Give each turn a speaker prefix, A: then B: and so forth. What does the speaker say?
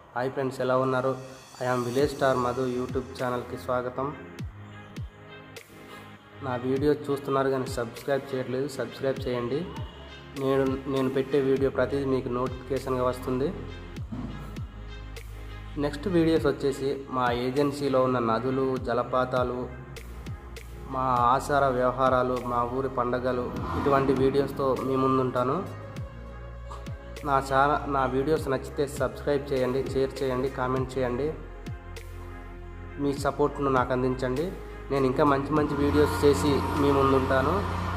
A: hi friends ఎలా ఉన్నారు I am village star Madhu YouTube ఛానల్కి స్వాగతం నా వీడియో చూస్తున్నారు కానీ సబ్స్క్రైబ్ చేయట్లేదు సబ్స్క్రైబ్ చేయండి నేను నేను పెట్టే వీడియో ప్రతిదీ మీకు నోటిఫికేషన్గా వస్తుంది నెక్స్ట్ వీడియోస్ వచ్చేసి మా ఏజెన్సీలో ఉన్న నదులు జలపాతాలు మా ఆచార వ్యవహారాలు మా ఊరి పండగలు ఇటువంటి వీడియోస్తో మీ ముందుంటాను నా ఛానల్ నా వీడియోస్ నచ్చితే సబ్స్క్రైబ్ చేయండి షేర్ చేయండి కామెంట్ చేయండి మీ సపోర్ట్ను నాకు అందించండి నేను ఇంకా మంచి మంచి వీడియోస్ చేసి మీ ముందుంటాను